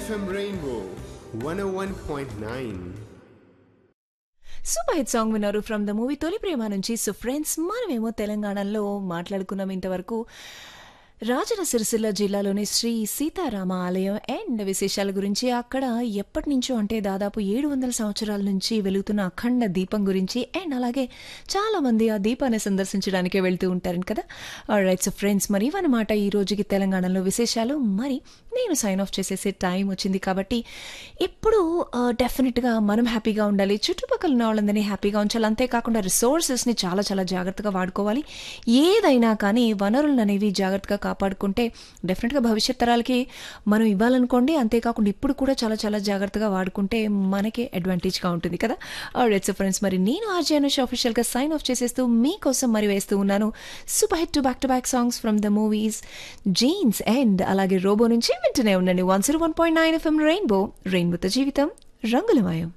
FM Rainbow 101.9. Super hit song విన్నారు from the movie Tholi Prema నుంచి so friends మనమేమో తెలంగాణలో మాట్లాడుకున్నాం ఇంతవరకు రాజన సిరిసిల్ల జిల్లాలోని శ్రీ సీతారామ ఆలయం అండ్ విశేషాల గురించి అక్కడ ఎప్పటి నుంచో అంటే దాదాపు ఏడు వందల సంవత్సరాల నుంచి వెలుగుతున్న అఖండ దీపం గురించి అండ్ అలాగే చాలా మంది ఆ దీపాన్ని సందర్శించడానికే వెళ్తూ ఉంటారని కదా రైట్ సో ఫ్రెండ్స్ మరి ఇవన్నమాట ఈ రోజుకి తెలంగాణలో విశేషాలు మరి నేను సైన్ ఆఫ్ చేసేసే టైం వచ్చింది కాబట్టి ఇప్పుడు డెఫినెట్గా మనం హ్యాపీగా ఉండాలి చుట్టుపక్కల ఉన్న వాళ్ళందరినీ హ్యాపీగా ఉంచాలి అంతేకాకుండా రిసోర్సెస్ని చాలా చాలా జాగ్రత్తగా వాడుకోవాలి ఏదైనా కానీ వనరులను అనేవి జాగ్రత్తగా కాపాడుకుంటే డెఫినెట్గా భవిష్యత్ తరాలకి మనం ఇవ్వాలనుకోండి అంతేకాకుండా ఇప్పుడు కూడా చాలా చాలా జాగ్రత్తగా వాడుకుంటే మనకే అడ్వాంటేజ్గా ఉంటుంది కదా ఆల్రెడ్ సో ఫ్రెండ్స్ మరి నేను ఆర్జే అనుష్ అఫీషియల్గా సైన్ ఆఫ్ చేసేస్తూ మీకోసం మరి వేస్తూ ఉన్నాను super hit two back to back songs from the movies Jeans and అలాగే రోబో నుంచి వింటూనే ఉండండి one zero one point nine FM Rainbow రెయిన్బోతో జీవితం రంగులమయం